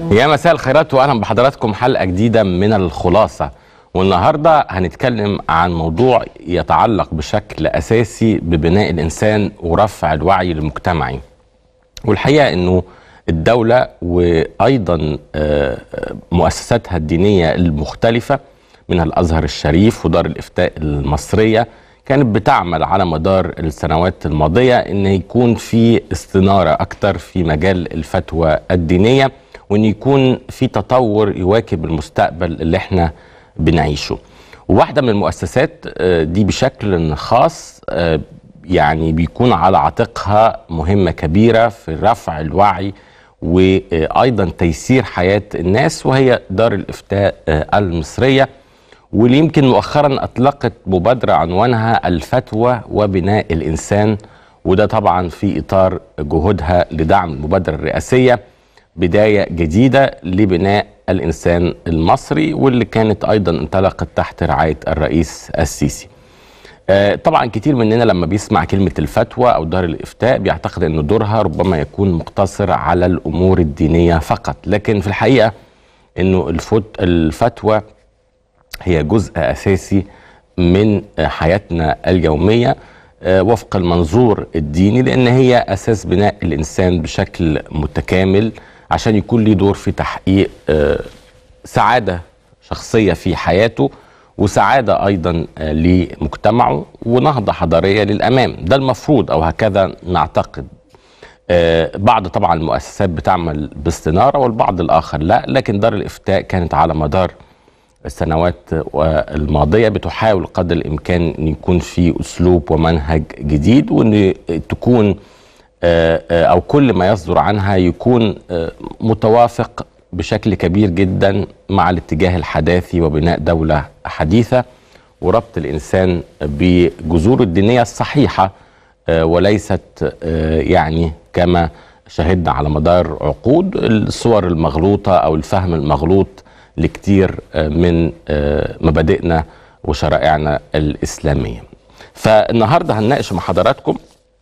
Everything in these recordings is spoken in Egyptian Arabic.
يا مساء الخيرات واهلا بحضراتكم حلقه جديده من الخلاصه والنهارده هنتكلم عن موضوع يتعلق بشكل اساسي ببناء الانسان ورفع الوعي المجتمعي والحقيقه انه الدوله وايضا آه، مؤسساتها الدينيه المختلفه منها الازهر الشريف ودار الافتاء المصريه كانت بتعمل على مدار السنوات الماضيه ان يكون في استناره اكتر في مجال الفتوى الدينيه وان يكون في تطور يواكب المستقبل اللي احنا بنعيشه وواحده من المؤسسات آه، دي بشكل خاص آه، يعني بيكون على عاتقها مهمه كبيره في رفع الوعي وايضا تيسير حياه الناس وهي دار الافتاء آه، المصريه واللي يمكن مؤخرا اطلقت مبادره عنوانها الفتوى وبناء الانسان وده طبعا في اطار جهودها لدعم المبادره الرئاسيه بدايه جديده لبناء الانسان المصري واللي كانت ايضا انطلقت تحت رعايه الرئيس السيسي. آه، طبعا كتير مننا لما بيسمع كلمه الفتوى او دار الافتاء بيعتقد ان دورها ربما يكون مقتصر على الامور الدينيه فقط، لكن في الحقيقه انه الفت الفتوى هي جزء اساسي من حياتنا اليوميه آه، وفق المنظور الديني لان هي اساس بناء الانسان بشكل متكامل عشان يكون ليه دور في تحقيق آه، سعاده شخصيه في حياته وسعاده ايضا آه، لمجتمعه ونهضه حضاريه للامام ده المفروض او هكذا نعتقد آه، بعض طبعا المؤسسات بتعمل باستناره والبعض الاخر لا لكن دار الافتاء كانت على مدار السنوات الماضيه بتحاول قدر الامكان ان يكون في اسلوب ومنهج جديد وان تكون آه، آه، او كل ما يصدر عنها يكون آه، متوافق بشكل كبير جدا مع الاتجاه الحداثي وبناء دوله حديثه وربط الانسان بجذوره الدينيه الصحيحه آه، وليست آه، يعني كما شهدنا على مدار عقود الصور المغلوطه او الفهم المغلوط لكتير آه، من آه، مبادئنا وشرائعنا الاسلاميه. فالنهارده هنناقش مع حضراتكم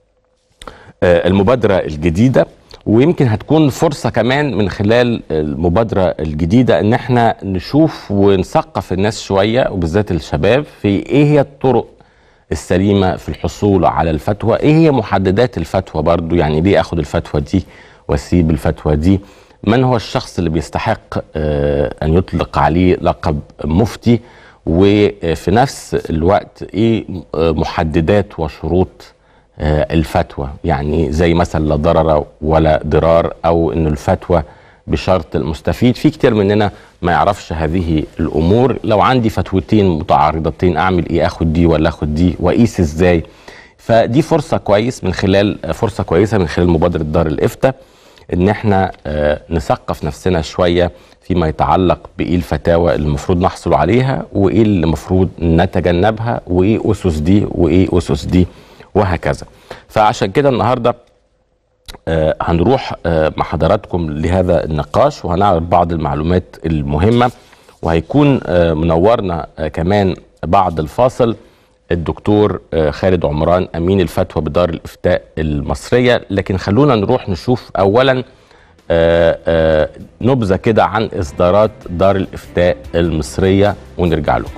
آه، المبادرة الجديدة ويمكن هتكون فرصة كمان من خلال المبادرة الجديدة ان احنا نشوف ونثقف الناس شوية وبالذات الشباب في ايه هي الطرق السليمة في الحصول على الفتوى ايه هي محددات الفتوى برضو يعني ليه اخد الفتوى دي واسيب الفتوى دي من هو الشخص اللي بيستحق آه، ان يطلق عليه لقب مفتي وفي نفس الوقت ايه آه، محددات وشروط آه، الفتوى يعني زي مثلا لا ضرر ولا ضرار او ان الفتوى بشرط المستفيد في كتير مننا ما يعرفش هذه الامور لو عندي فتوتين متعارضتين اعمل ايه اخد دي ولا اخد دي واقيس ازاي فدي فرصه كويس من خلال فرصه كويسه من خلال مبادره دار الافتاء ان احنا آه، نثقف نفسنا شويه فيما يتعلق بايه الفتاوى اللي المفروض نحصل عليها وايه اللي المفروض نتجنبها وايه اسس دي وايه اسس دي وهكذا فعشان كده النهارده آه، هنروح آه، مع حضراتكم لهذا النقاش وهنعرض بعض المعلومات المهمه وهيكون آه، منورنا آه، كمان بعد الفاصل الدكتور آه، خالد عمران امين الفتوى بدار الافتاء المصريه لكن خلونا نروح نشوف اولا آه، آه، نبذه كده عن اصدارات دار الافتاء المصريه ونرجع لكم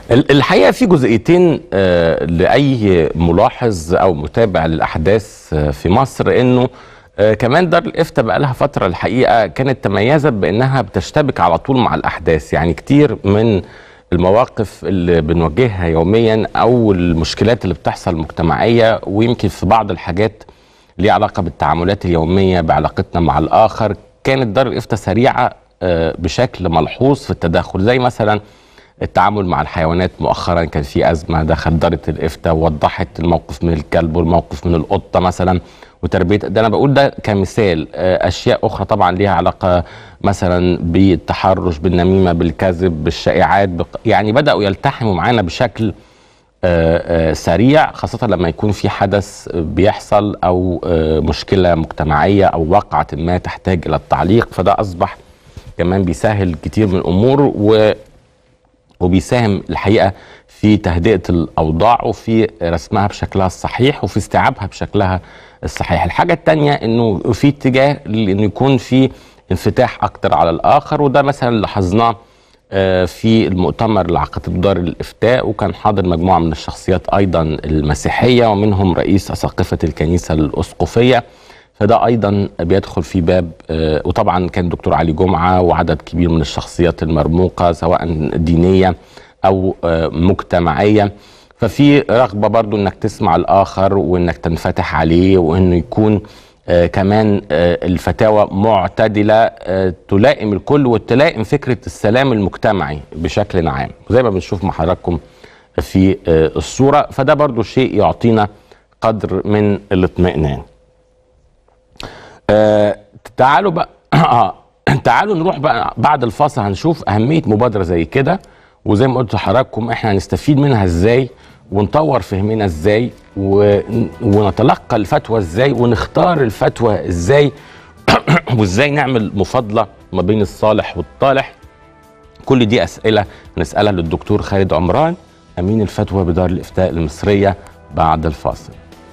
ال- الحقيقه في جزئيتين آه، لاي ملاحظ او متابع للاحداث آه، في مصر انه آه، كمان دار الافتاء بقى لها فتره الحقيقه كانت تميزت بانها بتشتبك على طول مع الاحداث يعني كتير من المواقف اللي بنواجهها يوميا او المشكلات اللي بتحصل مجتمعيه ويمكن في بعض الحاجات ليها علاقه بالتعاملات اليوميه بعلاقتنا مع الاخر كانت دار الافتاء سريعه آه، بشكل ملحوظ في التدخل زي مثلا التعامل مع الحيوانات مؤخرا كان في ازمه دخل داره الافتاء ووضحت الموقف من الكلب والموقف من القطه مثلا وتربيه ده انا بقول ده كمثال آه، اشياء اخرى طبعا ليها علاقه مثلا بالتحرش بالنميمه بالكذب بالشائعات بق- يعني بداوا يلتحموا معانا بشكل آه، آه، سريع خاصة لما يكون في حدث بيحصل أو آه، مشكلة مجتمعية أو وقعة ما تحتاج إلى التعليق فده أصبح كمان بيسهل كتير من الأمور و وبيساهم الحقيقه في تهدئه الاوضاع وفي رسمها بشكلها الصحيح وفي استيعابها بشكلها الصحيح. الحاجه الثانيه انه في اتجاه لانه يكون في انفتاح اكتر على الاخر وده مثلا لاحظناه آه، في المؤتمر اللي عقدته دار الافتاء وكان حاضر مجموعه من الشخصيات ايضا المسيحيه ومنهم رئيس اساقفه الكنيسه الاسقفيه فده ايضا بيدخل في باب آه، وطبعا كان دكتور علي جمعه وعدد كبير من الشخصيات المرموقه سواء دينيه او آه، مجتمعيه ففي رغبه برضو انك تسمع الاخر وانك تنفتح عليه وانه يكون آه كمان آه الفتاوى معتدله آه تلائم الكل وتلائم فكره السلام المجتمعي بشكل عام زي ما بنشوف مع حضراتكم في آه الصوره فده برضو شيء يعطينا قدر من الاطمئنان آه تعالوا بقى آه تعالوا نروح بقى بعد الفاصل هنشوف اهميه مبادره زي كده وزي ما قلت لحضراتكم احنا هنستفيد منها ازاي ونطور فهمنا ازاي و... ونتلقى الفتوى ازاي ونختار الفتوى ازاي وازاي نعمل مفاضله ما بين الصالح والطالح كل دي اسئله هنسالها للدكتور خالد عمران امين الفتوى بدار الافتاء المصريه بعد الفاصل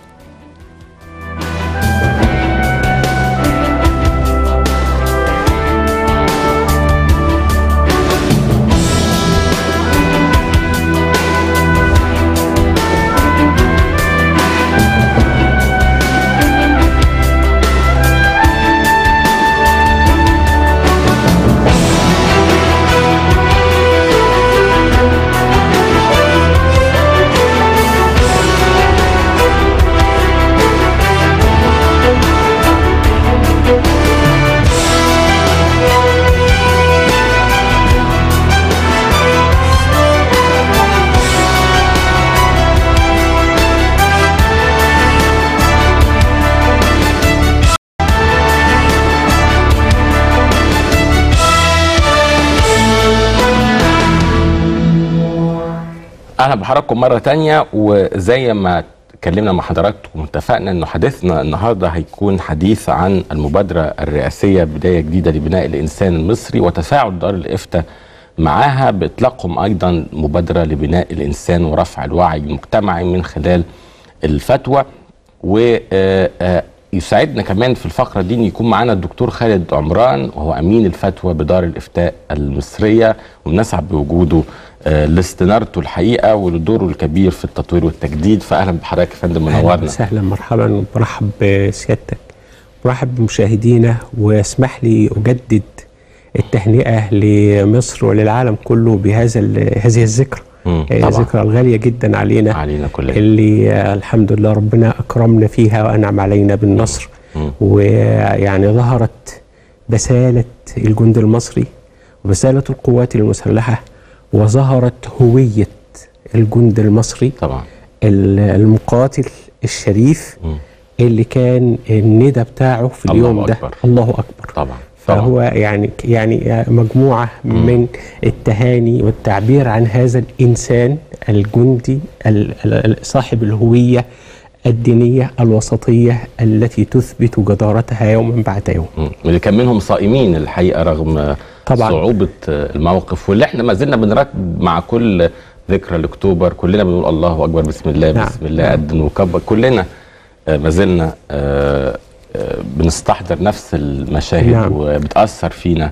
اهلا بحضراتكم مره تانية وزي ما اتكلمنا مع حضراتكم واتفقنا انه حديثنا النهارده هيكون حديث عن المبادره الرئاسيه بدايه جديده لبناء الانسان المصري وتفاعل دار الافتاء معاها باطلاقهم ايضا مبادره لبناء الانسان ورفع الوعي المجتمعي من خلال الفتوى ويسعدنا كمان في الفقره دي ان يكون معانا الدكتور خالد عمران وهو امين الفتوى بدار الافتاء المصريه وبنسعد بوجوده آه، لاستنارته الحقيقه ولدوره الكبير في التطوير والتجديد فاهلا بحضرتك يا فندم اهلا منورنا وسهلا مرحبا برحب بسيادتك برحب بمشاهدينا واسمح لي اجدد التهنئه لمصر وللعالم كله بهذا ال- هذه الذكرى مم، هي طبعا. ذكرى الغاليه جدا علينا علينا كلنا اللي آه، الحمد لله ربنا اكرمنا فيها وانعم علينا بالنصر مم. ويعني ظهرت بساله الجند المصري وبساله القوات المسلحه وظهرت هويه الجند المصري طبعا ال- المقاتل الشريف مم. اللي كان الندى بتاعه في الله اليوم ده أكبر. الله اكبر طبعا فهو يعني يعني مجموعه من التهاني والتعبير عن هذا الانسان الجندي ال- ال- صاحب الهويه الدينيه الوسطيه التي تثبت جدارتها يوما بعد يوم مم. اللي كان منهم صائمين الحقيقه رغم طبعاً. صعوبه الموقف واللي احنا ما زلنا بنرتب مع كل ذكرى لاكتوبر كلنا بنقول الله اكبر بسم الله نعم. بسم الله قد وكبر كلنا آه، ما زلنا آه، آه، بنستحضر نفس المشاهد نعم. وبتاثر فينا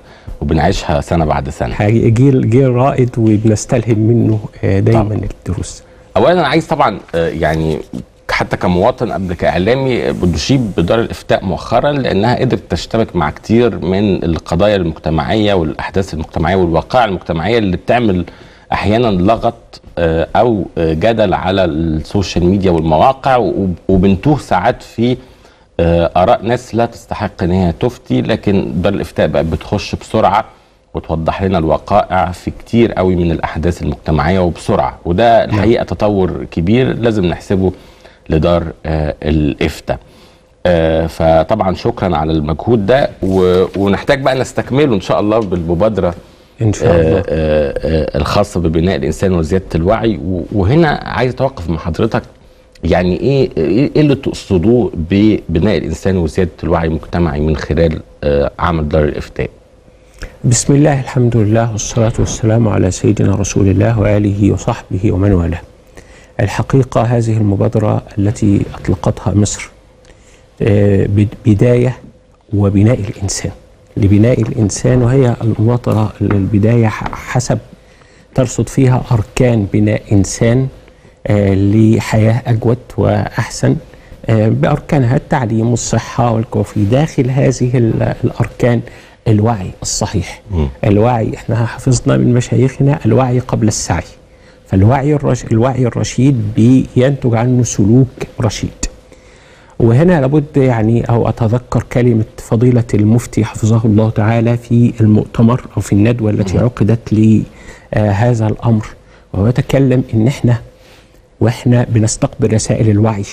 وبنعيشها سنه بعد سنه حقيقي جيل جيل رائد وبنستلهم منه آه، دايما طبعا. الدروس اولا انا عايز طبعا آه، يعني حتى كمواطن قبل كاعلامي بنشيد بدار الافتاء مؤخرا لانها قدرت تشتبك مع كتير من القضايا المجتمعيه والاحداث المجتمعيه والواقع المجتمعيه اللي بتعمل احيانا لغط آه، او آه، جدل على السوشيال ميديا والمواقع وب- وبنتوه ساعات في آه، اراء ناس لا تستحق ان هي تفتي لكن دار الافتاء بقت بتخش بسرعه وتوضح لنا الوقائع في كتير قوي من الاحداث المجتمعيه وبسرعه وده الحقيقه تطور كبير لازم نحسبه لدار آه، الافتاء آه، فطبعا شكرا على المجهود ده و- ونحتاج بقى نستكمله ان شاء الله بالمبادره ان شاء آه، الله آه، آه، الخاصه ببناء الانسان وزياده الوعي و- وهنا عايز اتوقف مع حضرتك يعني ايه ايه إيه اللي تقصدوه ببناء الانسان وزياده الوعي المجتمعي من خلال آه، عمل دار الافتاء بسم الله الحمد لله والصلاة والسلام على سيدنا رسول الله وآله وصحبه ومن والاه الحقيقة هذه المبادرة التي أطلقتها مصر آه، بد- بداية وبناء الإنسان لبناء الإنسان وهي المبادرة البداية ح- حسب ترصد فيها أركان بناء إنسان آه، لحياة أجود وأحسن آه، بأركانها التعليم والصحة والكوفي داخل هذه ال- الأركان الوعي الصحيح مم. الوعي احنا حفظنا من مشايخنا الوعي قبل السعي فالوعي الرش الوعي الرشيد بينتج عنه سلوك رشيد وهنا لابد يعني او اتذكر كلمه فضيله المفتي حفظه الله تعالى في المؤتمر او في الندوه التي عقدت لهذا الامر وهو يتكلم ان احنا واحنا بنستقبل رسائل الوعي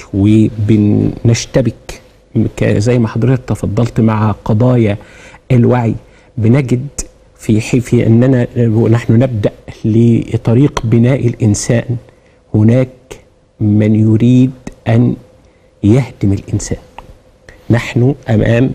وبنشتبك ك- زي ما حضرتك تفضلت مع قضايا الوعي بنجد في حي- في اننا ونحن نبدا لطريق بناء الانسان هناك من يريد ان يهدم الانسان نحن امام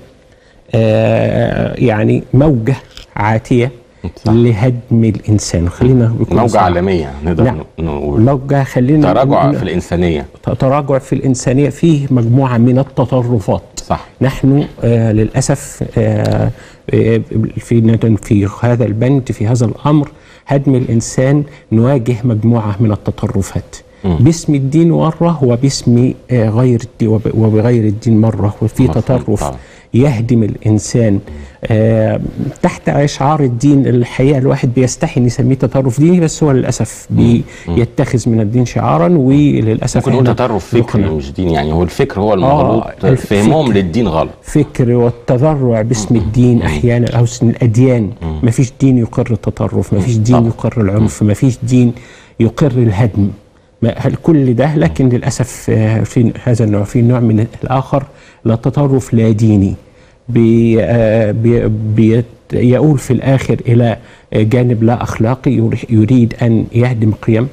آه يعني موجه عاتيه صح. لهدم الانسان خلينا بكل موجة صراحة. عالمية نقدر نعم. نقول موجه خلينا تراجع ن- في الإنسانية تراجع في الإنسانية فيه مجموعة من التطرفات صح نحن آه للأسف آه آه، في في هذا البند في هذا الأمر هدم الإنسان نواجه مجموعة من التطرفات مم. باسم الدين مرة وباسم آه غير الدين وب- وبغير الدين مرة وفي مفهوم تطرف طبعا. يهدم الإنسان آه تحت إشعار الدين الحقيقة الواحد بيستحي إن يسميه تطرف ديني بس هو للأسف بيتخذ من الدين شعارا وللأسف ممكن نقول هنا تطرف فكري يقنع. مش دين يعني هو الفكر هو المغلوط الفكر. فهمهم للدين غلط فكر والتذرع باسم الدين احيانا او اسم الاديان ما فيش دين يقر التطرف ما فيش دين طبعا. يقر العنف ما فيش دين يقر الهدم ما هل كل ده لكن للاسف آه، في هذا النوع في نوع من الاخر لا تطرف لا ديني بي آه، بي بي يؤول في الاخر الى آه، جانب لا اخلاقي يري- يريد ان يهدم قيم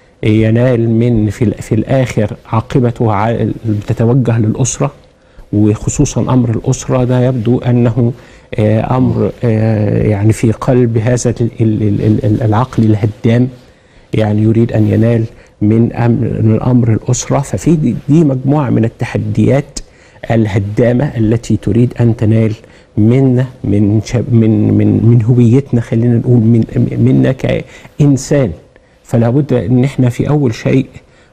ينال من في, ال- في الاخر عاقبته ع- بتتوجه للاسره وخصوصا امر الاسره ده يبدو انه آه، امر آه، يعني في قلب هذا ال- ال- ال- ال- العقل الهدام يعني يريد ان ينال من امر من امر الاسره ففي دي, دي مجموعه من التحديات الهدامه التي تريد ان تنال منا من شب من من من هويتنا خلينا نقول من منا كانسان فلا بد ان احنا في اول شيء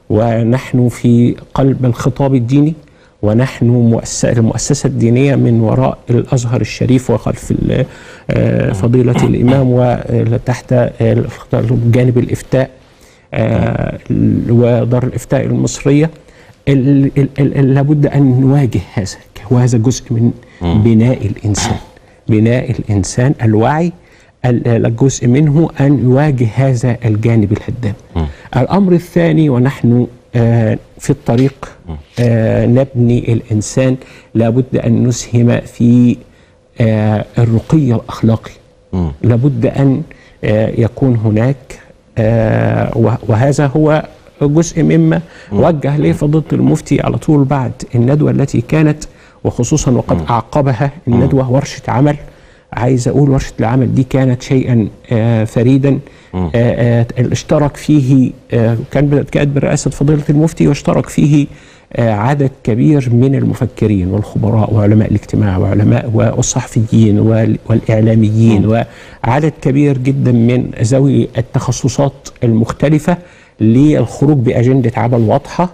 ونحن في قلب الخطاب الديني ونحن مؤسسة المؤسسة الدينية من وراء الأزهر الشريف وخلف ال- آه، فضيلة الإمام وتحت آه، جانب الإفتاء آه، ودار الإفتاء المصرية ال- ال- ال- لابد أن نواجه هذا وهذا جزء من بناء الإنسان بناء الإنسان الوعي ال- الجزء منه أن يواجه هذا الجانب الهدام الأمر الثاني ونحن آه، في الطريق آه، نبني الإنسان لابد أن نسهم في آه، الرقي الأخلاقي مم. لابد أن آه، يكون هناك آه، وه- وهذا هو جزء مما وجه ليه فضيلة المفتي على طول بعد الندوة التي كانت وخصوصا وقد أعقبها الندوة ورشة عمل عايز أقول ورشة العمل دي كانت شيئا آه، فريدا آه، آه، اشترك فيه آه، كان كانت برئاسه فضيله المفتي واشترك فيه آه، عدد كبير من المفكرين والخبراء وعلماء الاجتماع وعلماء والصحفيين وال- والاعلاميين وعدد كبير جدا من ذوي التخصصات المختلفه للخروج باجنده عمل واضحه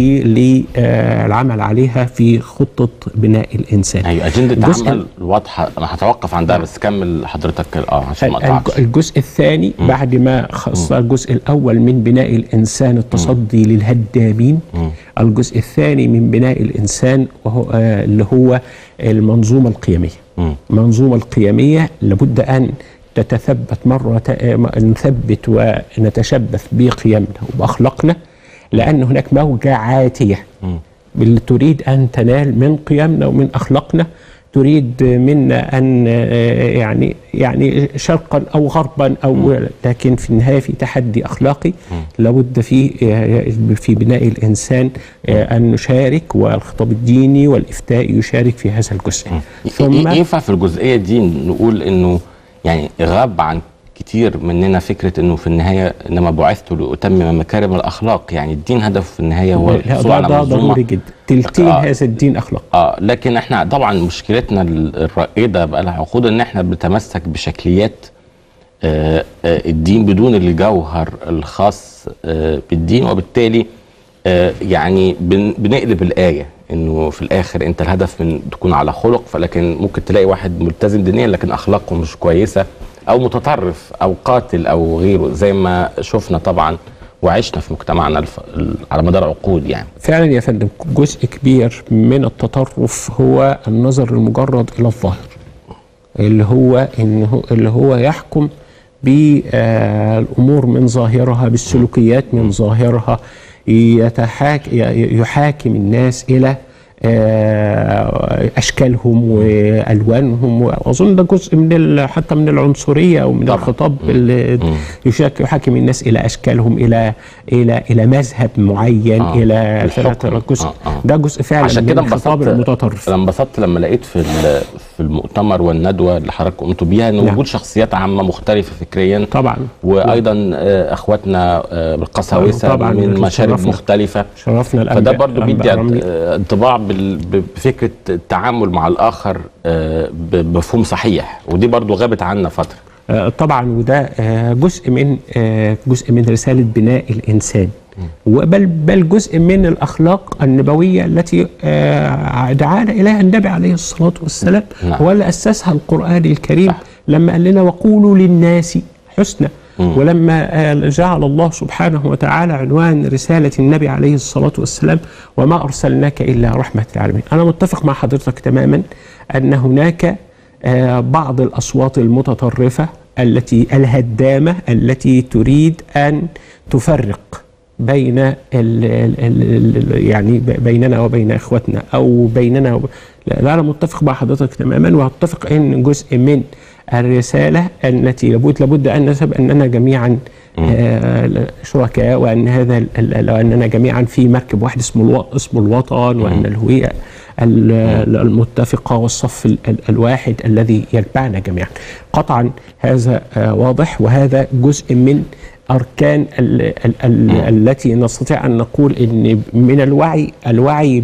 للعمل عليها في خطه بناء الانسان. ايوه اجنده الجزء- عمل واضحه انا هتوقف عندها بس كمل حضرتك اه عشان ما الج- اقطعكش الجزء الثاني بعد ما خص الجزء الاول من بناء الانسان التصدي للهدامين الجزء الثاني من بناء الانسان وهو آه، اللي هو المنظومه القيميه مم. المنظومه القيميه لابد ان تتثبت مره ت- آه، نثبت ونتشبث بقيمنا وباخلاقنا لان هناك موجه عاتيه اللي تريد ان تنال من قيمنا ومن اخلاقنا تريد منا ان آه، يعني يعني شرقا او غربا او لكن في النهايه في تحدي اخلاقي لابد في آه، في بناء الانسان آه، ان نشارك والخطاب الديني والافتاء يشارك في هذا الجزء ثم ينفع في الجزئيه دي نقول انه يعني غاب عن كتير مننا فكره انه في النهايه انما بعثت لاتمم مكارم الاخلاق يعني الدين هدفه في النهايه هو لا، الحصول ده, على ده منظومه ضروري جدا تلتين آه. هذا الدين اخلاق اه لكن احنا طبعا مشكلتنا الرائده بقى لها عقود ان احنا بنتمسك بشكليات آه آه الدين بدون الجوهر الخاص آه بالدين وبالتالي آه يعني بن بنقلب الايه انه في الاخر انت الهدف من تكون على خلق فلكن ممكن تلاقي واحد ملتزم دينيا لكن اخلاقه مش كويسه او متطرف او قاتل او غيره زي ما شفنا طبعا وعشنا في مجتمعنا الف... على مدار عقود يعني فعلا يا فندم جزء كبير من التطرف هو النظر المجرد الى الظاهر اللي هو انه اللي هو يحكم بالامور من ظاهرها بالسلوكيات من ظاهرها يتحاك يحاكم الناس الى آه، اشكالهم والوانهم واظن ده جزء من ال- حتى من العنصريه او من طبعاً. الخطاب اللي يشاك- يحاكم الناس الى اشكالهم الى الى الى مذهب معين آه، الى الحكم. جزء آه، آه. ده جزء فعلا عشان من كده الخطاب انبسطت المتطرف انا انبسطت لما لقيت في ال- في المؤتمر والندوه اللي حضرتك قمتوا بيها ان نعم. وجود شخصيات عامه مختلفه فكريا طبعا وايضا آه، اخواتنا آه، بالقساوسه طبعا، من مشارب شرفنا. مختلفه شرفنا فده الانباء برضو الأنباء بيدي الرملي. آه، انطباع بال- ب- بفكره التعامل مع الاخر آه، ب- بمفهوم صحيح ودي برضو غابت عنا فتره آه، طبعا وده آه، جزء من آه، جزء من رساله بناء الانسان وبل بل جزء من الاخلاق النبويه التي آه، دعانا اليها النبي عليه الصلاه والسلام نعم. هو اللي اسسها القران الكريم صح. لما قال لنا وقولوا للناس حسنا ولما آه، جعل الله سبحانه وتعالى عنوان رسالة النبي عليه الصلاة والسلام وما أرسلناك إلا رحمة للعالمين أنا متفق مع حضرتك تماما أن هناك آه، بعض الأصوات المتطرفة التي الهدامة التي تريد أن تفرق بين ال ال ال ال يعني ب- بيننا وبين اخوتنا او بيننا وب... لا لا، انا متفق مع حضرتك تماما واتفق ان جزء من الرساله التي لابد لابد ان نسب اننا جميعا آه شركاء وان هذا ال- ال- واننا جميعا في مركب واحد اسمه الو... اسمه الوطن وان الهويه ال- ال- المتفقه والصف ال- ال- الواحد الذي يجمعنا جميعا قطعا هذا آه واضح وهذا جزء من اركان ال ال ال التي نستطيع ان نقول ان من الوعي الوعي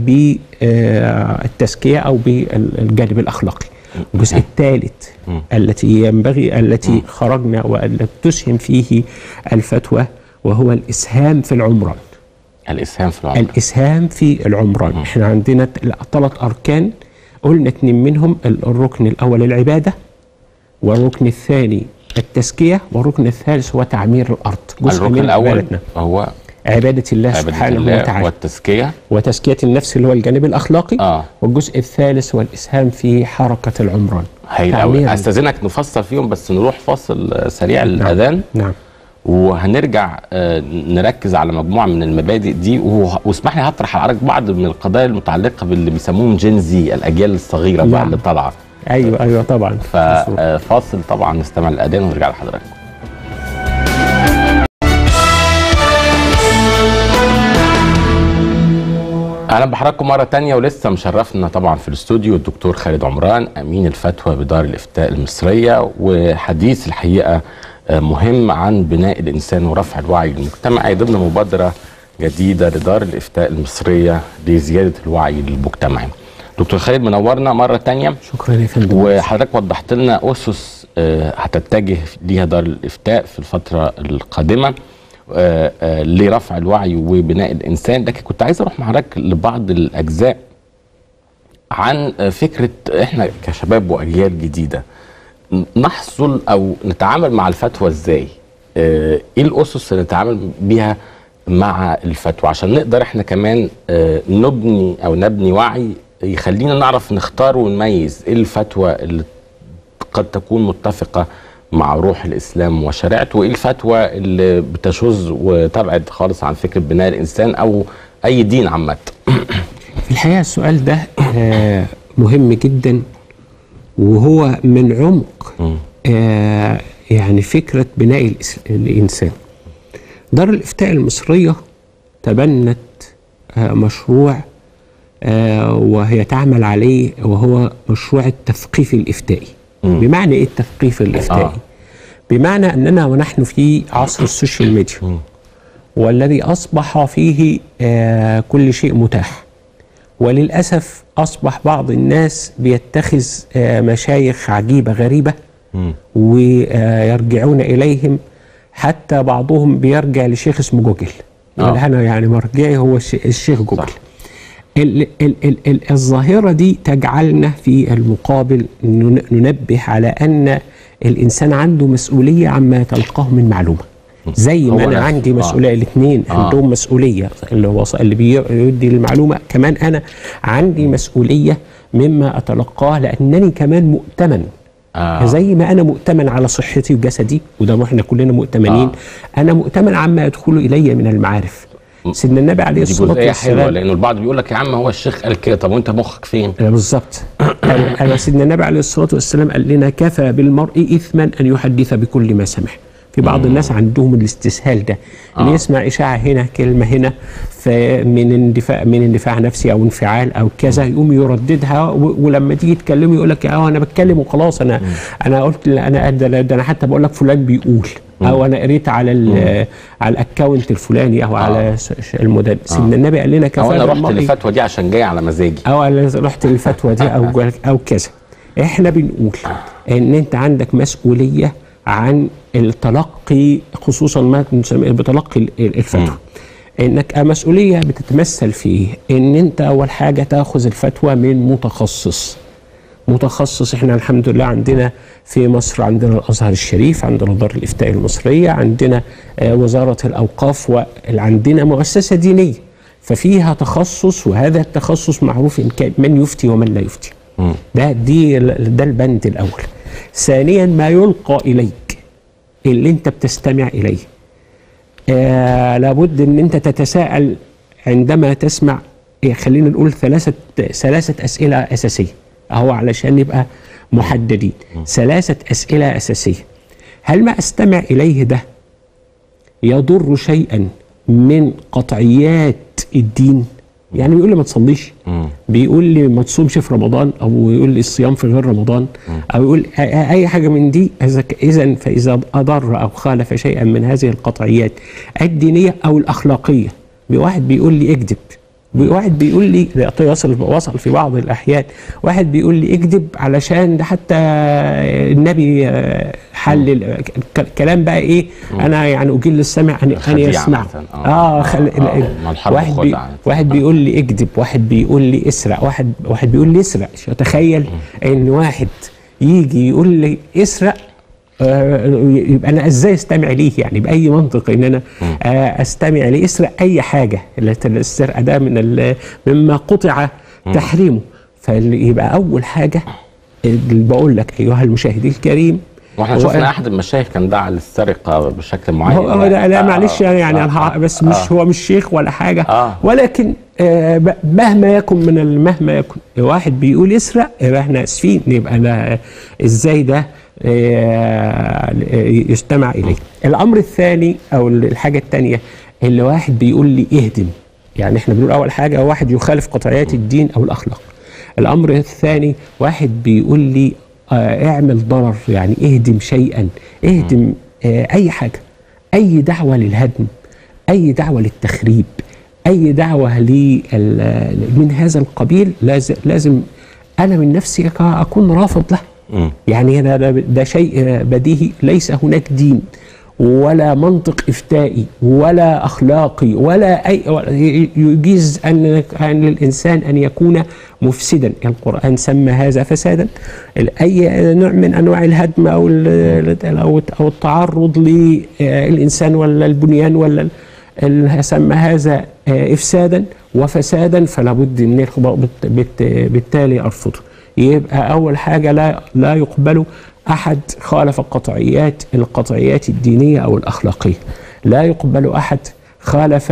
بالتزكيه او بالجانب الاخلاقي. الجزء الثالث التي ينبغي التي خرجنا والتي تسهم فيه الفتوى وهو الاسهام في العمران. الاسهام في العمر الاسهام في العمران احنا عندنا ثلاث اركان قلنا اتنين منهم الركن الاول العباده والركن الثاني التزكيه والركن الثالث هو تعمير الارض جزء الركن من الاول عبادتنا هو عباده الله عباده سبحانه الله وتعالى والتزكيه وتزكيه النفس اللي هو الجانب الاخلاقي اه والجزء الثالث هو الاسهام في حركه العمران هايل تعمير قوي استاذنك نفصل فيهم بس نروح فاصل آه، سريع نعم. للاذان نعم وهنرجع آه، نركز على مجموعه من المبادئ دي وه- واسمح لي هطرح على بعض من القضايا المتعلقه باللي بيسموهم جين زي الاجيال الصغيره بقى نعم. اللي طالعه ايوه ايوه طبعا مظبوط. ففاصل طبعا نستمع للاذان ونرجع لحضراتكم اهلا بحضراتكم مره تانية ولسه مشرفنا طبعا في الاستوديو الدكتور خالد عمران امين الفتوى بدار الافتاء المصريه وحديث الحقيقه آه، مهم عن بناء الانسان ورفع الوعي المجتمعي ضمن مبادره جديده لدار الافتاء المصريه لزياده الوعي المجتمعي. دكتور خالد منورنا مره تانية شكرا يا فندم وحضرتك وضحت لنا اسس آه، هتتجه ليها دار الافتاء في الفتره القادمه آه، آه، لرفع الوعي وبناء الانسان لكن كنت عايز اروح مع حضرتك لبعض الاجزاء عن آه، فكره احنا كشباب واجيال جديده ن- نحصل او نتعامل مع الفتوى ازاي؟ آه، ايه الاسس اللي نتعامل بيها مع الفتوى عشان نقدر احنا كمان آه، نبني او نبني وعي يخلينا نعرف نختار ونميز ايه الفتوى اللي قد تكون متفقه مع روح الاسلام وشريعته وايه الفتوى اللي بتشذ وتبعد خالص عن فكره بناء الانسان او اي دين عامه. في الحقيقه السؤال ده آه، مهم جدا وهو من عمق آه، يعني فكره بناء الإس- الانسان دار الافتاء المصريه تبنت آه، مشروع آه، وهي تعمل عليه وهو مشروع التثقيف الافتائي مم. بمعنى ايه التثقيف الافتائي آه. بمعنى اننا ونحن في عصر السوشيال ميديا والذي اصبح فيه آه، كل شيء متاح وللاسف اصبح بعض الناس بيتخذ آه، مشايخ عجيبه غريبه مم. ويرجعون اليهم حتى بعضهم بيرجع لشيخ اسمه جوجل آه. يقول انا يعني مرجعي هو الش- الشيخ جوجل صح. ال ال ال ال الظاهره دي تجعلنا في المقابل نن- ننبه على ان الانسان عنده مسؤوليه عما تلقاه من معلومه زي هو ما انا نفسه. عندي آه. مسؤوليه الاثنين آه. عندهم مسؤوليه اللي هو اللي بيدي المعلومه كمان انا عندي مسؤوليه مما اتلقاه لانني كمان مؤتمن آه. زي ما انا مؤتمن على صحتي وجسدي وده احنا كلنا مؤتمنين آه. انا مؤتمن عما يدخل الي من المعارف سيدنا النبي عليه دي الصلاه جزئيه حلوه والسلام لانه البعض بيقول لك يا عم هو الشيخ قال كده طب وانت مخك فين؟ آه، بالظبط أنا- انا سيدنا النبي عليه الصلاه والسلام قال لنا كفى بالمرء اثما ان يحدث بكل ما سمع في بعض الناس عندهم الاستسهال ده اللي آه. يسمع اشاعه هنا كلمه هنا فمن اندفاع من اندفاع نفسي او انفعال او كذا يقوم يرددها و- ولما تيجي تكلمه يقول لك اه انا بتكلم وخلاص انا انا قلت لا، انا ده ده انا حتى بقول لك فلان بيقول او انا قريت على ال- على الاكونت الفلاني او على س- ش- المدن سيدنا النبي قال لنا كفى او انا رحت بالمرء للفتوى دي عشان جاي على مزاجي او انا رحت للفتوى دي او جوال- او كذا احنا بنقول ان انت عندك مسؤوليه عن التلقي خصوصا ما نسميه بتلقي ال- ال- الفتوى انك مسؤوليه بتتمثل في ايه؟ ان انت اول حاجه تاخذ الفتوى من متخصص متخصص احنا الحمد لله عندنا في مصر عندنا الازهر الشريف عندنا دار الافتاء المصريه عندنا آه، وزاره الاوقاف وعندنا مؤسسه دينيه ففيها تخصص وهذا التخصص معروف ان كان من يفتي ومن لا يفتي ده دي ده البند الاول ثانيا ما يلقى اليك اللي انت بتستمع اليه آه لابد ان انت تتساءل عندما تسمع إيه، خلينا نقول ثلاثه ثلاثه اسئله اساسيه اهو علشان نبقى محددين ثلاثه اسئله اساسيه هل ما استمع اليه ده يضر شيئا من قطعيات الدين يعني بيقول لي ما تصليش بيقول لي ما تصومش في رمضان او يقول لي الصيام في غير رمضان او يقول أ- أ- اي حاجه من دي اذا فاذا اضر او خالف شيئا من هذه القطعيات الدينيه او الاخلاقيه واحد بيقول لي اكذب واحد بيقول لي ده يصل وصل في بعض الاحيان واحد بيقول لي اكذب علشان ده حتى النبي آه، حلل ك- كلام بقى ايه انا يعني اجيل السمع ان ان خديعة يسمع مثلاً. آه. اه خل... آه. آه. ما الحرب واحد بي... خدعة. واحد بيقول لي اكذب واحد بيقول لي اسرق واحد واحد بيقول لي اسرق تخيل ان واحد يجي يقول لي اسرق آه، يبقى انا ازاي استمع ليه يعني باي منطق ان انا آه، استمع ليه اسرق اي حاجه السرقه ده من ال- مما قطع تحريمه فيبقى اول حاجه اللي بقول لك ايها المشاهد الكريم واحنا هو شفنا احد المشايخ كان دعا للسرقه بشكل معين هو هو لا, لا آه، معلش يعني, يعني آه، أنا ه- بس آه. مش هو مش شيخ ولا حاجه آه. ولكن آه ب- مهما يكن من ال- مهما يكن واحد بيقول يسرق يبقى احنا اسفين يبقى انا ازاي ده آه يستمع اليه الامر الثاني او الحاجه الثانيه اللي واحد بيقول لي اهدم يعني احنا بنقول اول حاجه واحد يخالف قطعيات الدين او الاخلاق الامر الثاني واحد بيقول لي آه اعمل ضرر يعني اهدم شيئا اهدم آه، اي حاجه اي دعوه للهدم اي دعوه للتخريب اي دعوه لل- من هذا القبيل لازم لازم انا من نفسي أك- اكون رافض له مم. يعني أنا ده, ده شيء آه، بديهي ليس هناك دين ولا منطق افتائي ولا اخلاقي ولا اي ولا ي- يجيز ان ان للانسان ان يكون مفسدا القران سمى هذا فسادا ال- اي نوع من انواع الهدم او ال- او او التعرض للانسان ولا البنيان ولا ال- ال- سمى هذا آه، افسادا وفسادا فلا بد من الخبا- بالت- بالت- بالتالي ارفضه يبقى اول حاجه لا لا يقبل احد خالف القطعيات القطعيات الدينيه او الاخلاقيه لا يقبل احد خالف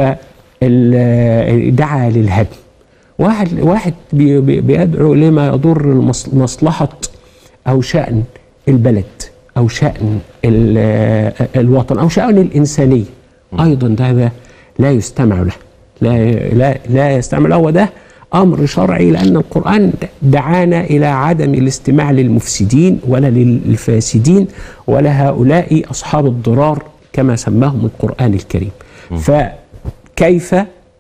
ال- دعا للهدم واحد واحد بي- بي- بيدعو لما يضر المص- مصلحه او شان البلد او شان ال- الوطن او شان الانسانيه ايضا ده, ده لا يستمع له لا لا لا يستمع له وده امر شرعي لان القران دعانا الى عدم الاستماع للمفسدين ولا للفاسدين ولا هؤلاء اصحاب الضرار كما سماهم القران الكريم فكيف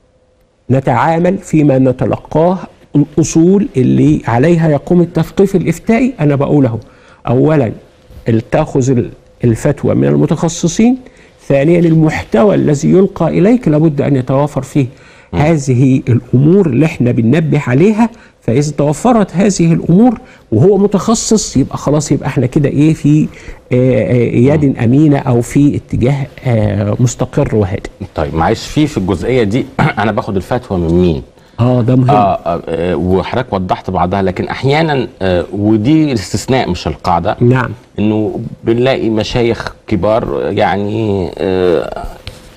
نتعامل فيما نتلقاه الاصول اللي عليها يقوم التثقيف الافتائي انا بقوله اولا تاخذ ال- الفتوى من المتخصصين ثانيا المحتوى الذي يلقى اليك لابد ان يتوافر فيه هذه الامور اللي احنا بننبه عليها فاذا توفرت هذه الامور وهو متخصص يبقى خلاص يبقى احنا كده ايه في آه، آه، يد امينه او في اتجاه آه، مستقر وهادئ طيب معلش في في الجزئيه دي انا باخد الفتوى من مين اه ده مهم آه آه آه، وحضرتك وضحت بعضها لكن احيانا آه ودي الاستثناء مش القاعده نعم انه بنلاقي مشايخ كبار يعني آه،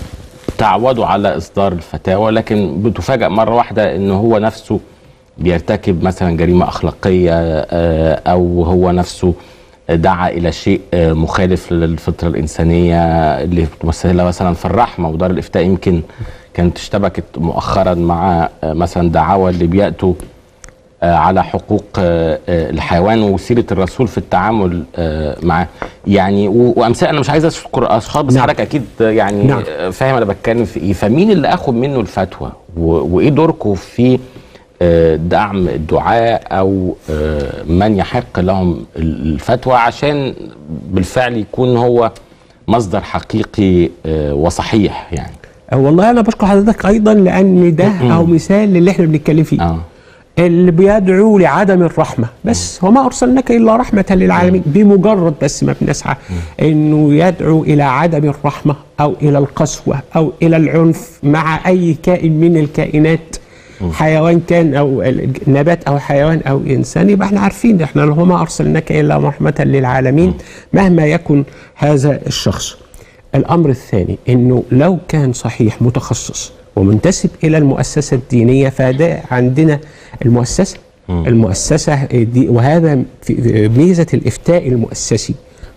تعودوا على اصدار الفتاوى لكن بتفاجأ مره واحده ان هو نفسه بيرتكب مثلا جريمه اخلاقيه آه، او هو نفسه دعا الى شيء آه، مخالف للفطره الانسانيه اللي بتمثلها مثلا في الرحمه ودار الافتاء يمكن كانت اشتبكت مؤخرا مع آه، مثلا دعاوى اللي بياتوا آه، على حقوق آه، آه، الحيوان وسيره الرسول في التعامل آه، معاه يعني و- وامثال انا مش عايز اذكر اشخاص بس نعم. حضرتك اكيد يعني نعم. آه، فاهم انا بتكلم في ايه فمين اللي اخد منه الفتوى و- وايه دوركم في آه، دعم الدعاء او آه، من يحق لهم الفتوى عشان بالفعل يكون هو مصدر حقيقي آه، وصحيح يعني والله انا بشكر حضرتك ايضا لان ده او مثال للي احنا بنتكلم فيه اه اللي بيدعو لعدم الرحمه بس وما ارسلناك الا رحمه للعالمين بمجرد بس ما بنسعى انه يدعو الى عدم الرحمه او الى القسوه او الى العنف مع اي كائن من الكائنات حيوان كان او ال- نبات او حيوان او انسان يبقى احنا عارفين احنا لو ما ارسلناك الا رحمه للعالمين مهما يكن هذا الشخص الامر الثاني انه لو كان صحيح متخصص ومنتسب الى المؤسسه الدينيه فده عندنا المؤسسه المؤسسه دي وهذا في ميزه الافتاء المؤسسي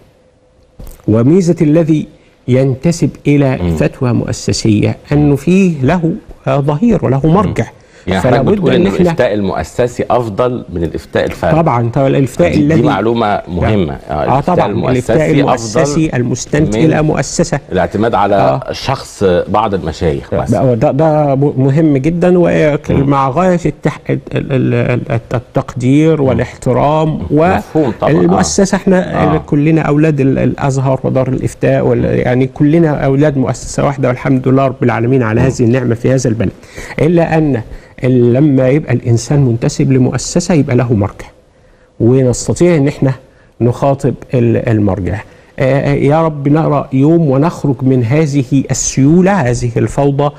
وميزه الذي ينتسب الى فتوى مؤسسيه انه فيه له آه، ظهير وله مرجع يعني فلا حضرتك بد بتقول ان ان احنا الافتاء المؤسسي افضل من الافتاء الفردي طبعا طبعا الافتاء دي, دي الذي معلومه مهمه اه طبعا الافتاء المؤسسي المستند من الى مؤسسه الاعتماد على آه. شخص بعض المشايخ بس ده ده, ده مهم جدا ومع غايه التح... ال- ال- ال- التقدير والاحترام مفهوم طبعا، آه. والمؤسسه احنا آه. كلنا اولاد ال- الازهر ودار الافتاء وال... يعني كلنا اولاد مؤسسه واحده والحمد لله رب العالمين على هذه النعمه في هذا البلد الا ان ال- لما يبقى الانسان منتسب لمؤسسه يبقى له مرجع ونستطيع ان احنا نخاطب ال- المرجع آه، يا رب نرى يوم ونخرج من هذه السيولة هذه الفوضى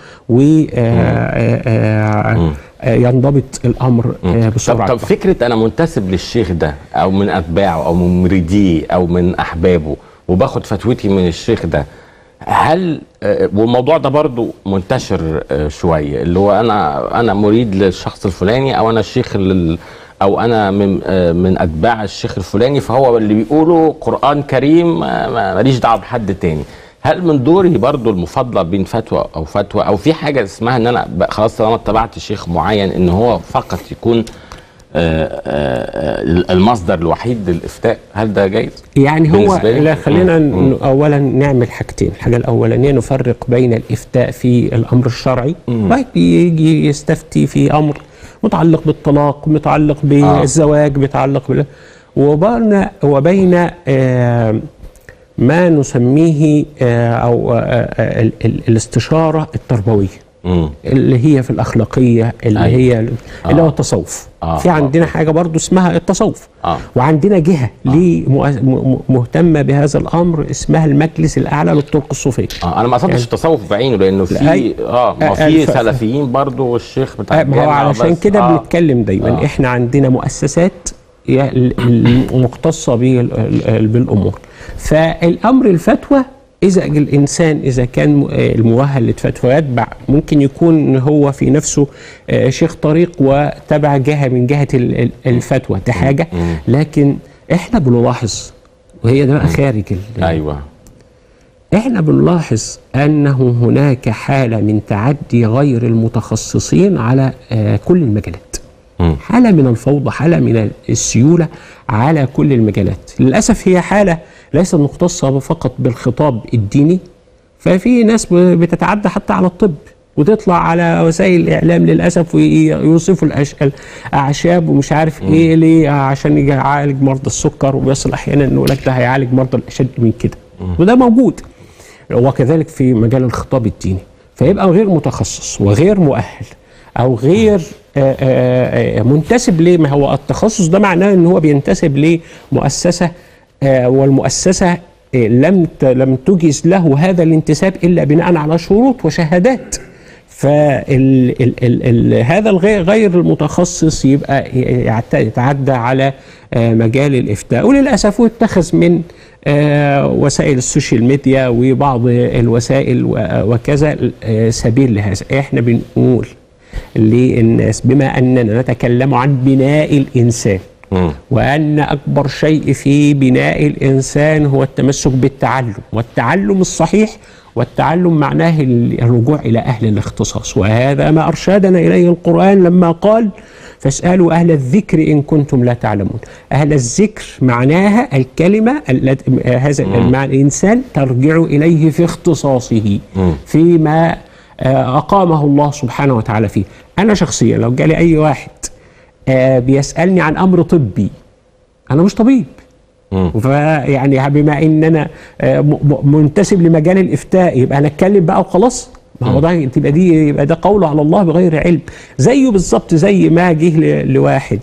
وينضبط الأمر آه، طب, بسرعة طب فكره انا منتسب للشيخ ده او من اتباعه او من مريديه او من احبابه وباخد فتوتي من الشيخ ده هل آه، والموضوع ده برضو منتشر آه، شويه اللي هو انا انا مريد للشخص الفلاني او انا الشيخ لل او انا من آه، من اتباع الشيخ الفلاني فهو اللي بيقوله قران كريم آه، ما- ماليش دعوه بحد تاني هل من دوري برضو المفاضله بين فتوى او فتوى او في حاجه اسمها ان انا ب- خلاص طالما اتبعت شيخ معين ان هو فقط يكون آه، آه، المصدر الوحيد للافتاء هل ده جايز؟ يعني هو بالنسبة لي؟ لا خلينا مم. ن- اولا نعمل حاجتين الحاجه الاولانيه نفرق بين الافتاء في الامر الشرعي واحد يجي يستفتي في امر متعلق بالطلاق متعلق بالزواج متعلق بال وبين وبين آه ما نسميه آه او آه آه ال- ال- الاستشاره التربويه مم. اللي هي في الاخلاقيه اللي أيوة. هي اللي هو التصوف آه. في عندنا حاجه برضو اسمها التصوف آه. وعندنا جهه ليه مؤ- م- م- مهتمه بهذا الامر اسمها المجلس الاعلى للطرق الصوفيه اه انا ما قصدتش يعني- التصوف بعينه لانه في أي- اه ما آه، في الف- سلفيين برضو والشيخ بتاع آه، ما هو الجامعة علشان بس. كده آه. بنتكلم دايما آه. احنا عندنا مؤسسات ي- ال- المختصه بال- ال- بالامور فالامر الفتوى اذا الانسان اذا كان م- آه، المؤهل للفتوى يتبع ممكن يكون هو في نفسه آه، شيخ طريق وتبع جهه من جهه ال- ال- الفتوى ده حاجه لكن احنا بنلاحظ وهي ده بقى خارج ال- ايوه احنا بنلاحظ انه هناك حاله من تعدي غير المتخصصين على آه، كل المجالات مم. حاله من الفوضى حاله من السيوله على كل المجالات للاسف هي حاله ليست مختصه فقط بالخطاب الديني ففي ناس ب- بتتعدى حتى على الطب وتطلع على وسائل الاعلام للاسف ويوصفوا الأش- الاعشاب ومش عارف ايه ليه عشان يجي يعالج مرضى السكر وبيصل احيانا انه يقول لك ده هيعالج مرضى الاشد من كده وده موجود وكذلك في مجال الخطاب الديني فيبقى غير متخصص وغير مؤهل او غير آه، آه، آه، منتسب ليه ما هو التخصص ده معناه ان هو بينتسب لمؤسسه آه، والمؤسسه آه، لم ت- لم تجز له هذا الانتساب الا بناء على شروط وشهادات فهذا الغير غير المتخصص يبقى يعت- يتعدى على آه، مجال الافتاء وللاسف اتخذ من آه، وسائل السوشيال ميديا وبعض الوسائل و- وكذا آه، سبيل لهذا احنا بنقول للناس بما اننا نتكلم عن بناء الانسان مم. وأن أكبر شيء في بناء الإنسان هو التمسك بالتعلم والتعلم الصحيح والتعلم معناه الرجوع إلى أهل الاختصاص وهذا ما أرشدنا إليه القرآن لما قال فاسألوا أهل الذكر إن كنتم لا تعلمون أهل الذكر معناها الكلمة التي هذا المعنى الإنسان ترجع إليه في اختصاصه فيما آه، أقامه الله سبحانه وتعالى فيه أنا شخصيا لو جالي أي واحد آه، بيسالني عن امر طبي انا مش طبيب مم. فيعني بما ان انا آه، م- م- منتسب لمجال الافتاء يبقى انا اتكلم بقى وخلاص ما هو ده تبقى دي يبقى ده قول على الله بغير علم زيه بالظبط زي ما جه ل- لواحد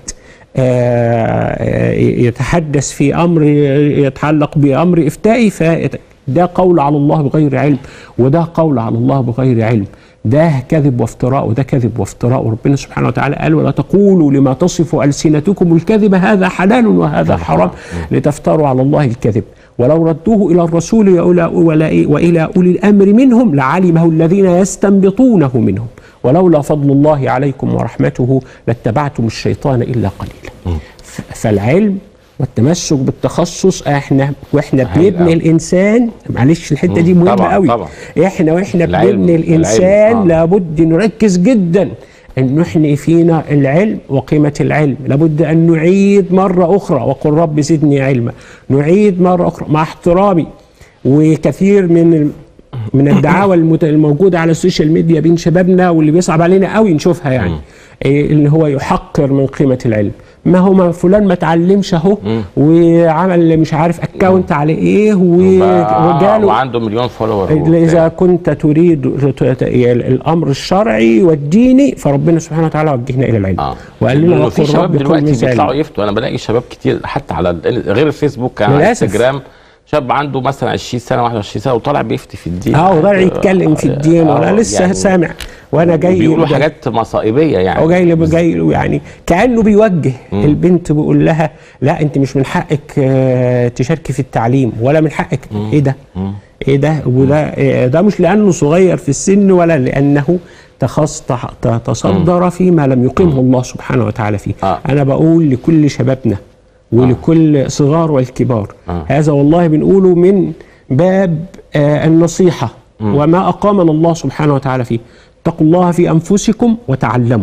آه، آه، يتحدث في امر يتعلق بامر افتائي فده قول على الله بغير علم وده قول على الله بغير علم ده كذب وافتراء وده كذب وافتراء وربنا سبحانه وتعالى قال ولا تقولوا لما تصف ألسنتكم الكذب هذا حلال وهذا حرام لتفتروا على الله الكذب ولو ردوه إلى الرسول وإلى- ولا- وإلى أولي الأمر منهم لعلمه الذين يستنبطونه منهم ولولا فضل الله عليكم ورحمته لاتبعتم الشيطان إلا قليلا ف- فالعلم والتمسك بالتخصص احنا واحنا هايل بنبني أوي. الانسان معلش الحته دي مهمه طبعاً، قوي طبعاً. احنا واحنا العلم، بنبني الانسان العلم، آه. لابد نركز جدا ان نحني فينا العلم وقيمه العلم لابد ان نعيد مره اخرى وقل رب زدني علما نعيد مره اخرى مع احترامي وكثير من ال- من الدعاوى المت- الموجوده على السوشيال ميديا بين شبابنا واللي بيصعب علينا قوي نشوفها يعني إيه اللي هو يحقر من قيمه العلم ما هو ما فلان ما اتعلمش اهو وعمل مش عارف اكونت على ايه و- آه، وجاله وعنده مليون فولور إذا كنت تريد الأمر الشرعي والديني فربنا سبحانه وتعالى وجهنا إلى العلم اه وقال لنا لأنه في وقل شباب رب كن دلوقتي مثالي بيطلعوا يفتوا انا بلاقي شباب كتير حتى على ال- غير الفيسبوك على للأسف. انستجرام شاب عنده مثلا 20 سنه 21 سنه وطالع بيفتي في الدين اه وطلع يتكلم في الدين آه، وانا لسه يعني سامع وانا جاي بيقولوا حاجات مصائبيه يعني هو جاي لي جاي له يعني كانه بيوجه البنت بيقول لها لا انت مش من حقك آه، تشاركي في التعليم ولا من حقك ايه ده؟ ايه ده؟ وده آه، ده مش لانه صغير في السن ولا لانه تخص تح- ت- تصدر فيما لم يقيمه الله سبحانه وتعالى فيه آه. انا بقول لكل شبابنا ولكل صغار والكبار آه. هذا والله بنقوله من باب آه، النصيحه وما اقامنا الله سبحانه وتعالى فيه اتقوا الله في انفسكم وتعلموا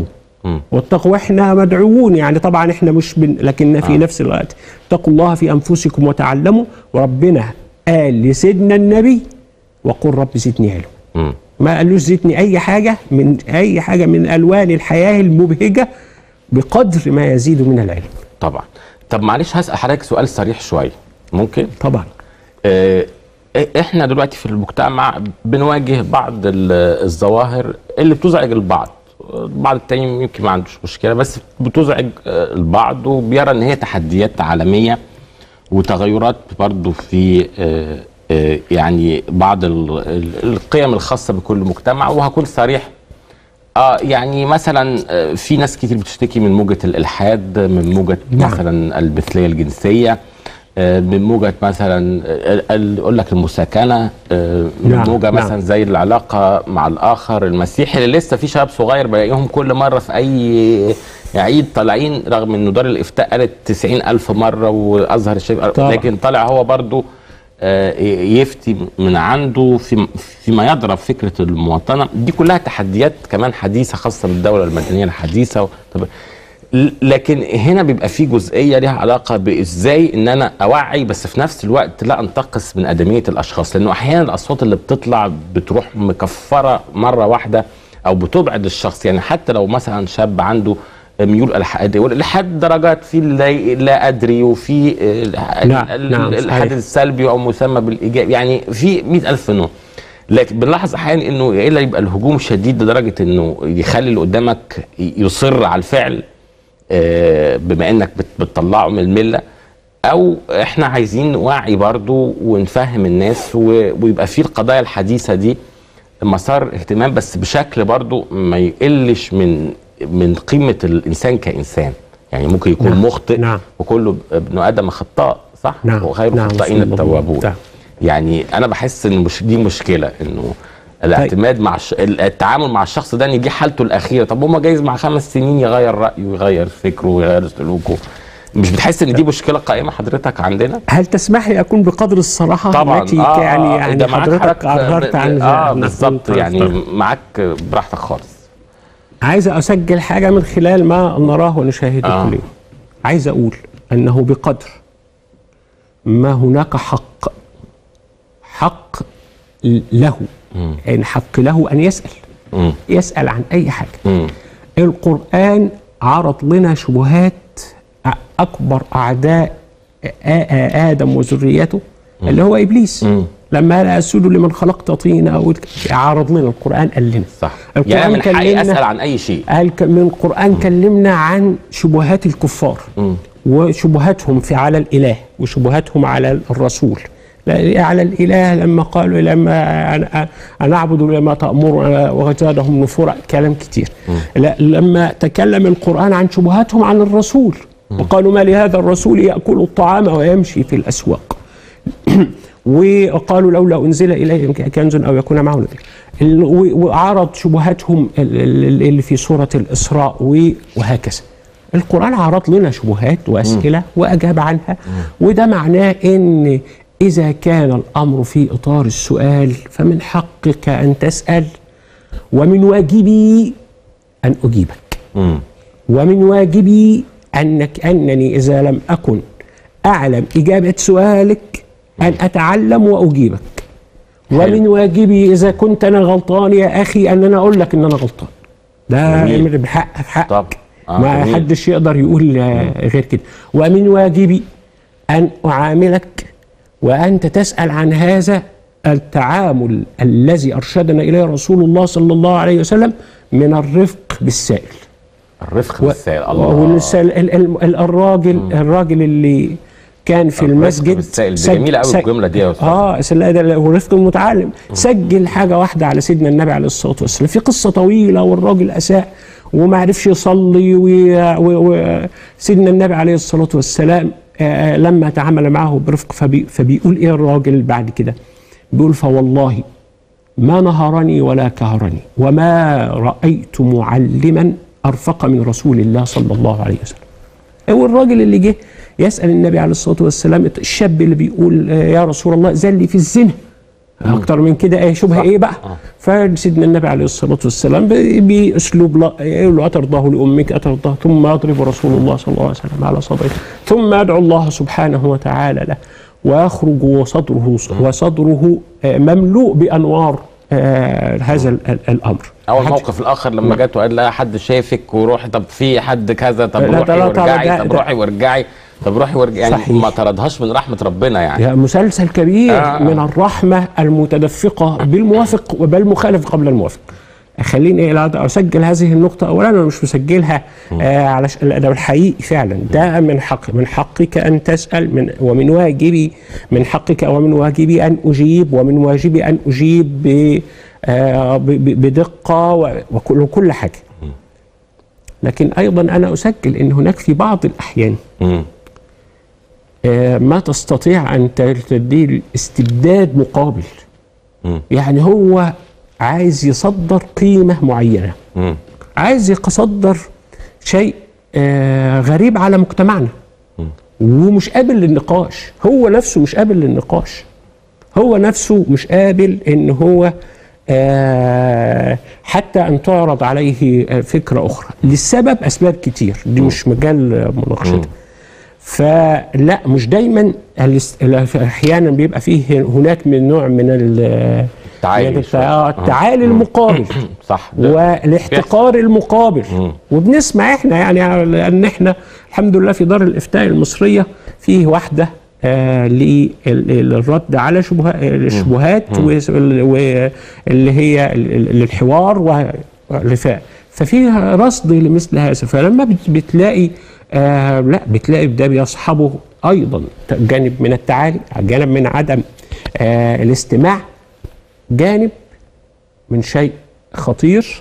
واتقوا احنا مدعوون يعني طبعا احنا مش بن لكن في آه. نفس الوقت اتقوا الله في انفسكم وتعلموا وربنا قال لسيدنا النبي وقل رب زدني علم مم. ما قالوش زدني اي حاجه من اي حاجه من الوان الحياه المبهجه بقدر ما يزيد من العلم طبعا طب معلش هسال حضرتك سؤال صريح شويه ممكن طبعا آه، احنا دلوقتي في المجتمع بنواجه بعض ال- الظواهر اللي بتزعج البعض البعض التاني يمكن ما عندوش مشكله بس بتزعج آه، البعض وبيرى ان هي تحديات عالميه وتغيرات برضو في آه، آه، يعني بعض ال- ال- القيم الخاصه بكل مجتمع وهكون صريح اه يعني مثلا آه، في ناس كتير بتشتكي من موجة الإلحاد من موجة نعم. مثلا المثلية الجنسية آه، من موجة مثلا آه، ال- يقول لك المساكنة آه، من نعم، موجة نعم. مثلا زي العلاقة مع الآخر المسيحي اللي لسه في شباب صغير بلاقيهم كل مرة في أي عيد طالعين رغم إنه دار الإفتاء قالت 90 ألف مرة وأزهر الشيخ طبعا. لكن طالع هو برضو آه، يفتي من عنده في فيما يضرب فكره المواطنه دي كلها تحديات كمان حديثه خاصه بالدوله المدنيه الحديثه و- طب ل- لكن هنا بيبقى في جزئيه ليها علاقه بازاي ان انا اوعي بس في نفس الوقت لا انتقص من ادميه الاشخاص لانه احيانا الاصوات اللي بتطلع بتروح مكفره مره واحده او بتبعد الشخص يعني حتى لو مثلا شاب عنده ميول الحاد لحد درجات في لا, لا ادري وفي آه، نعم، ال- نعم، الحد صحيح. السلبي او مسمى بالايجاب يعني في مئة الف نوع لكن بنلاحظ احيانا انه يا الا يبقى الهجوم شديد لدرجه انه يخلي اللي قدامك يصر على الفعل آه، بما انك بت- بتطلعه من المله او احنا عايزين نوعي برضو ونفهم الناس و- ويبقى في القضايا الحديثه دي مسار اهتمام بس بشكل برضو ما يقلش من من قيمه الانسان كانسان يعني ممكن يكون نعم، مخطئ نعم. وكل ابن ادم خطاء صح نعم، وخير نعم، الخطائين صلى الله عليه التوابون وسلم. يعني انا بحس ان مش دي مشكله انه الاعتماد مع الش... التعامل مع الشخص ده ان دي حالته الاخيره طب هو جايز مع خمس سنين يغير رايه ويغير فكره ويغير سلوكه مش بتحس ان دي مشكله قائمه حضرتك عندنا هل تسمح لي اكون بقدر الصراحه طبعا التي آه يعني آه، يعني ده معاك حضرتك اظهرت عن اه عن- بالظبط عن- يعني معاك براحتك خالص عايز اسجل حاجه من خلال ما نراه ونشاهده آه. كل يوم عايز اقول انه بقدر ما هناك حق حق له يعني حق له ان يسال مم. يسال عن اي حاجه مم. القرآن عرض لنا شبهات أ- أكبر أعداء آ- آ- آدم وذريته اللي هو إبليس مم. لما قال أسجد لمن خلقت طينا أو عرض لنا القرآن قال لنا صح القرآن يعني من حقي كلمنا- اسال عن اي شيء قال ك- من القرآن كلمنا عن شبهات الكفار وشبهاتهم في على الإله وشبهاتهم على الرسول لا- على الإله لما قالوا لما أنا, أنا أعبد لما تأمر وزادهم نفورا كلام كتير لا لما تكلم القرآن عن شبهاتهم عن الرسول وقالوا ما لهذا الرسول يأكل الطعام ويمشي في الأسواق وقالوا لولا انزل اليه كنز او يكون معه نذير ال- و- وعرض شبهاتهم ال- ال- اللي في سوره الاسراء و- وهكذا القران عرض لنا شبهات واسئله واجاب عنها وده معناه ان اذا كان الامر في اطار السؤال فمن حقك ان تسال ومن واجبي ان اجيبك مم. ومن واجبي أنك أنني إذا لم أكن أعلم إجابة سؤالك أن أتعلم وأجيبك ومن واجبي إذا كنت أنا غلطان يا أخي أن أنا أقول لك أن أنا غلطان ده جميل. من حقك حقك طب آه، ما جميل. حدش يقدر يقول آه، غير كده ومن واجبي أن أعاملك وأنت تسأل عن هذا التعامل الذي أرشدنا إليه رسول الله صلى الله عليه وسلم من الرفق بالسائل الرفق و- بالسائل الله والس- ال- ال- ال- الراجل الراجل اللي كان في الرفق المسجد بالسائل دي سج- جميلة أوي سج- الجملة دي يا أستاذ. اه سل- ده ورفق المتعلم سجل حاجه واحده على سيدنا النبي عليه الصلاه والسلام في قصه طويله والراجل اساء وما عرفش يصلي وسيدنا النبي عليه الصلاه والسلام آه، لما تعامل معه برفق فبي فبيقول ايه الراجل بعد كده بيقول فوالله ما نهرني ولا كهرني وما رأيت معلما أرفق من رسول الله صلى الله عليه وسلم هو الراجل اللي جه يسأل النبي عليه الصلاة والسلام الشاب اللي بيقول آه، يا رسول الله زلي في الزنا اكتر من كده ايه شبهه ايه بقى فسيدنا النبي عليه الصلاه والسلام ب- باسلوب لا يقول له اترضاه لامك اترضاه ثم يضرب رسول الله صلى الله عليه وسلم على صدره ثم يدعو الله سبحانه وتعالى له ويخرج وصدره وصدره آه، مملوء بانوار آه، هذا ال- ال- الامر اول حد- موقف الاخر لما جت وقال لا حد شايفك وروحي طب في حد كذا طب لا، روحي ده لا، طبعا وارجعي ده- طب ده- روحي وارجعي طب روحي وارجعي يعني صحيح. ما طردهاش من رحمه ربنا يعني يا مسلسل كبير آه. آه. من الرحمة المتدفقة بالموافق وبالمخالف قبل الموافق خليني إيه لا اسجل هذه النقطة اولا انا مش مسجلها آه علش ده الحقيقي فعلا ده من حق من حقك ان تسأل من ومن واجبي من حقك ومن واجبي ان اجيب ومن واجبي ان اجيب ب آه ب- ب- بدقة و- وكل وكل حاجة لكن ايضا انا اسجل ان هناك في بعض الاحيان مم. آه، ما تستطيع ان تدي استبداد مقابل مم. يعني هو عايز يصدر قيمه معينه مم. عايز يصدر شيء آه، غريب على مجتمعنا ومش قابل للنقاش هو نفسه مش قابل للنقاش هو نفسه مش قابل ان هو آه، حتى ان تعرض عليه آه، فكره اخرى للسبب اسباب كتير دي مش مجال مناقشتها فلا مش دايما الاس- احيانا بيبقى فيه هناك من نوع من ال- تعالي من شوية. التع- التعالي المقابل صح ده والاحتقار المقابل وبنسمع احنا يعني لان احنا الحمد لله في دار الافتاء المصريه فيه واحده آه للرد على شبه- الشبهات وال- واللي هي ال- ال- للحوار والرفاق ففي رصد لمثل هذا فلما بت- بتلاقي آه لا بتلاقي ده بيصحبه ايضا جانب من التعالي جانب من عدم آه الاستماع جانب من شيء خطير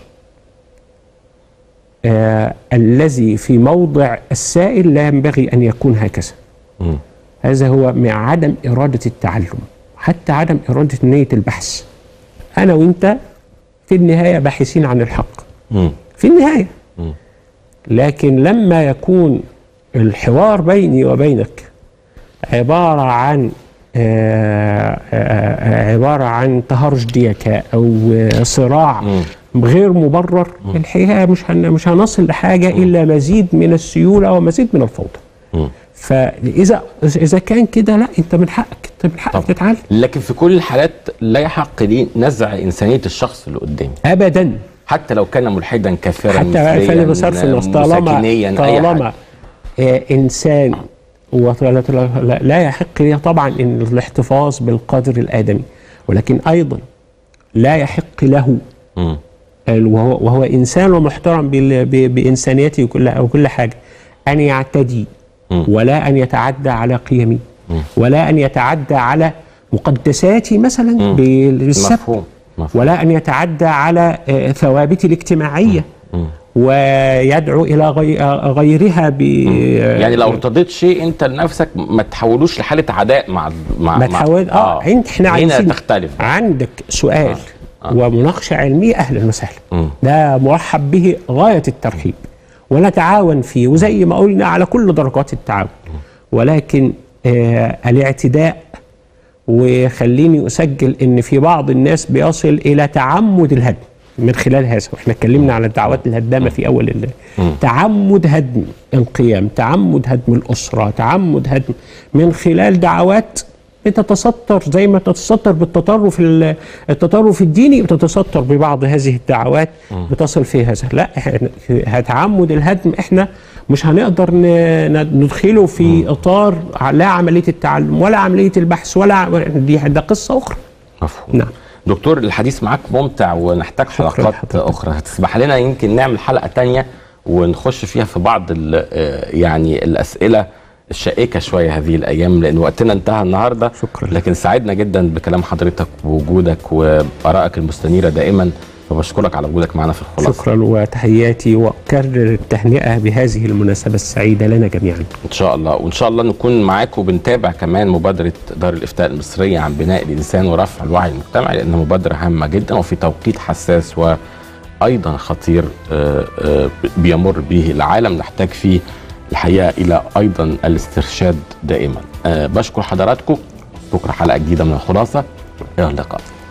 آه الذي في موضع السائل لا ينبغي ان يكون هكذا مم. هذا هو مع عدم اراده التعلم حتى عدم اراده نيه البحث انا وانت في النهايه باحثين عن الحق مم. في النهايه مم. لكن لما يكون الحوار بيني وبينك عباره عن آه، آه، آه، عباره عن تهرج ديكاء او آه، صراع غير مبرر الحقيقه مش هن مش هنصل لحاجه الا مزيد من السيوله ومزيد من الفوضى مم. فاذا اذا كان كده لا انت من حقك انت من حقك طب. تتعلم لكن في كل الحالات لا يحق لي نزع انسانيه الشخص اللي قدامي ابدا حتى لو كان ملحدا كافرا حتى مثليا فعل بصرف النص طالما مساكنيا اي حاجه طالما آه، انسان ولا لا- لا يحق لي طبعا ان الاحتفاظ بالقدر الادمي ولكن ايضا لا يحق له مم. ال- وهو, وهو انسان ومحترم بال- ب- بانسانيته وكل وكل حاجه ان يعتدي مم. ولا ان يتعدى على قيمي مم. ولا ان يتعدى على مقدساتي مثلا بالسب مفهوم مفهوم ولا ان يتعدى على آه، ثوابتي الاجتماعيه مم. ويدعو الى غي- آه، غيرها ب يعني لو ارتضيت شيء انت لنفسك ما تحولوش لحاله عداء مع مع ما مع- تحاول اه انت احنا هنا عايزين تختلف عندك سؤال آه. ومناقشه علميه اهلا وسهلا مم. ده مرحب به غايه الترحيب ونتعاون فيه وزي ما قلنا على كل درجات التعاون ولكن آه الاعتداء وخليني اسجل ان في بعض الناس بيصل الى تعمد الهدم من خلال هذا واحنا اتكلمنا على الدعوات الهدامه في اول ال- تعمد هدم القيم تعمد هدم الاسره تعمد هدم من خلال دعوات بتتستر زي ما تتستر بالتطرف ال- التطرف الديني بتتستر ببعض هذه الدعوات بتصل في هذا لا إحنا- تعمد الهدم احنا مش هنقدر ن- ن- ندخله في اطار لا عمليه التعلم ولا عمليه البحث ولا ع- دي ده قصه اخرى مفهوم نعم دكتور الحديث معاك ممتع ونحتاج حلقات لحضرتك. اخرى هتسمح لنا يمكن نعمل حلقه تانية ونخش فيها في بعض ال- آه، يعني الاسئله الشائكه شويه هذه الايام لان وقتنا انتهى النهارده شكرا. لكن سعدنا جدا بكلام حضرتك ووجودك وارائك المستنيره دائما فبشكرك على وجودك معنا في الخلاصه شكرا وتحياتي واكرر التهنئه بهذه المناسبه السعيده لنا جميعا ان شاء الله وان شاء الله نكون معاكم وبنتابع كمان مبادره دار الافتاء المصريه عن بناء الانسان ورفع الوعي المجتمعي لانها مبادره هامه جدا وفي توقيت حساس وايضا خطير آه، آه، بيمر به العالم نحتاج فيه الحقيقه الى ايضا الاسترشاد دائما آه، بشكر حضراتكم بكره حلقه جديده من الخلاصه الى اللقاء